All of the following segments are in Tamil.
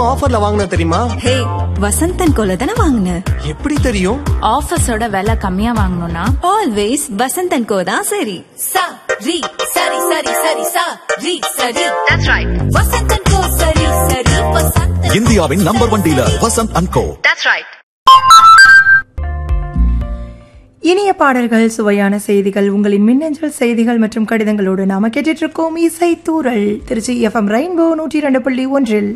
ஆஃபர்ல வாங்கின தெரியுமா ஹே வசந்தன் கோல தானே வாங்கின எப்படி தெரியும் ஆஃபீஸோட விலை கம்மியா வாங்கணும்னா ஆல்வேஸ் வசந்தன் கோ தான் சரி sa ri sari sari sari sa ri sari that's right vasantan ko sari sari vasantan இந்தியாவின் number one dealer Vasanth and co that's right இனிய பாடல்கள் சுவையான செய்திகள் உங்களின் மின்னஞ்சல் செய்திகள் மற்றும் கடிதங்களோடு நாம கேட்டுட்டு இருக்கோம் இசை தூரல் திருச்சி எஃப்எம் ரெயின்போ நூற்றி ரெண்டு புள்ளி ஒன்றில்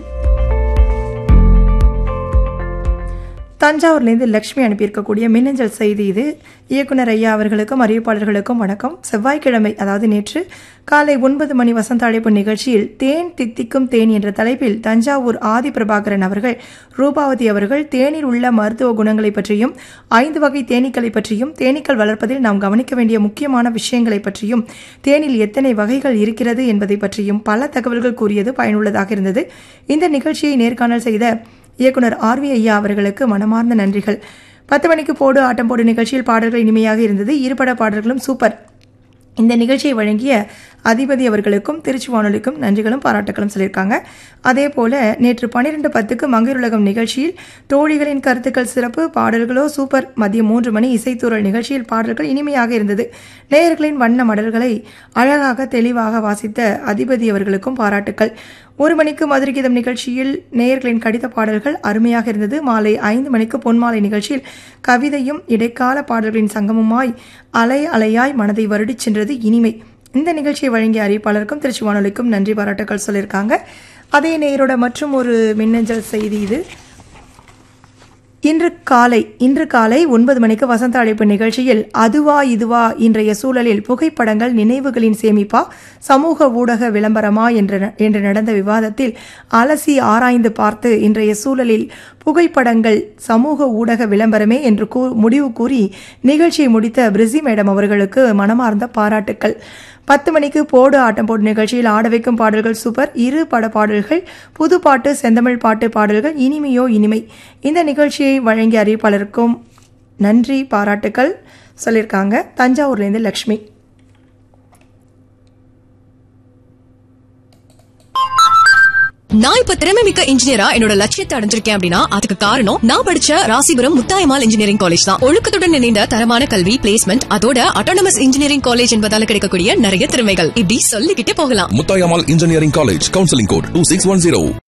தஞ்சாவூர்லேருந்து லக்ஷ்மி அனுப்பியிருக்கக்கூடிய மின்னஞ்சல் செய்தி இது இயக்குனர் ஐயா அவர்களுக்கும் அறிவிப்பாளர்களுக்கும் வணக்கம் செவ்வாய்க்கிழமை அதாவது நேற்று காலை ஒன்பது மணி வசந்த அழைப்பு நிகழ்ச்சியில் தேன் தித்திக்கும் தேன் என்ற தலைப்பில் தஞ்சாவூர் ஆதி பிரபாகரன் அவர்கள் ரூபாவதி அவர்கள் தேனில் உள்ள மருத்துவ குணங்களை பற்றியும் ஐந்து வகை தேனீக்களை பற்றியும் தேனீக்கள் வளர்ப்பதில் நாம் கவனிக்க வேண்டிய முக்கியமான விஷயங்களை பற்றியும் தேனில் எத்தனை வகைகள் இருக்கிறது என்பதை பற்றியும் பல தகவல்கள் கூறியது பயனுள்ளதாக இருந்தது இந்த நிகழ்ச்சியை நேர்காணல் செய்த இயக்குனர் ஆர்வி ஐயா அவர்களுக்கு மனமார்ந்த நன்றிகள் பத்து மணிக்கு போடு ஆட்டம் போடு நிகழ்ச்சியில் பாடல்கள் இனிமையாக இருந்தது இருபட பாடல்களும் சூப்பர் இந்த நிகழ்ச்சியை வழங்கிய அதிபதி அவர்களுக்கும் திருச்சி வானொலிக்கும் நன்றிகளும் பாராட்டுகளும் சொல்லியிருக்காங்க அதே போல நேற்று பன்னிரெண்டு பத்துக்கு மங்கையுலகம் நிகழ்ச்சியில் தோழிகளின் கருத்துக்கள் சிறப்பு பாடல்களோ சூப்பர் மதியம் மூன்று மணி இசைத்தூரல் நிகழ்ச்சியில் பாடல்கள் இனிமையாக இருந்தது நேயர்களின் வண்ண மடல்களை அழகாக தெளிவாக வாசித்த அதிபதி அவர்களுக்கும் பாராட்டுக்கள் ஒரு மணிக்கு மதுரை கீதம் நிகழ்ச்சியில் நேயர்களின் கடித பாடல்கள் அருமையாக இருந்தது மாலை ஐந்து மணிக்கு பொன்மாலை நிகழ்ச்சியில் கவிதையும் இடைக்கால பாடல்களின் சங்கமுமாய் அலை அலையாய் மனதை வருடிச் சென்றது இனிமை இந்த நிகழ்ச்சியை வழங்கிய அறிவிப்பாளருக்கும் திருச்சி வானொலிக்கும் நன்றி பாராட்டுக்கள் சொல்லியிருக்காங்க அதே நேயரோட மற்றும் ஒரு மின்னஞ்சல் செய்தி இது இன்று காலை இன்று காலை ஒன்பது மணிக்கு வசந்த அழைப்பு நிகழ்ச்சியில் அதுவா இதுவா இன்றைய சூழலில் புகைப்படங்கள் நினைவுகளின் சேமிப்பா சமூக ஊடக விளம்பரமா என்ற என்று நடந்த விவாதத்தில் அலசி ஆராய்ந்து பார்த்து இன்றைய சூழலில் புகைப்படங்கள் சமூக ஊடக விளம்பரமே என்று கூ முடிவு கூறி நிகழ்ச்சியை முடித்த பிரிசி மேடம் அவர்களுக்கு மனமார்ந்த பாராட்டுக்கள் பத்து மணிக்கு போடு ஆட்டம் போடு நிகழ்ச்சியில் ஆட வைக்கும் பாடல்கள் சூப்பர் இரு பட பாடல்கள் புது பாட்டு செந்தமிழ் பாட்டு பாடல்கள் இனிமையோ இனிமை இந்த நிகழ்ச்சியை வழங்கிய அறிவிப்பாளருக்கும் நன்றி பாராட்டுக்கள் சொல்லியிருக்காங்க தஞ்சாவூர்லேருந்து லக்ஷ்மி நான் இப்ப திறமை மிக்க இன்ஜினியரா என்னோட லட்சியத்தை அடைஞ்சிருக்கேன் அப்படின்னா அதுக்கு காரணம் நான் படிச்ச ராசிபுரம் முத்தாயமால் இன்ஜினியரிங் காலேஜ் தான் ஒழுக்கத்துடன் இணைந்த தரமான கல்வி பிளேஸ்மெண்ட் அதோட அட்டானமஸ் இன்ஜினியரிங் காலேஜ் என்பதால கிடைக்கக்கூடிய நிறைய திறமைகள் இப்படி சொல்லிக்கிட்டே போகலாம் Muthayammal engineering college counselling code two six one zero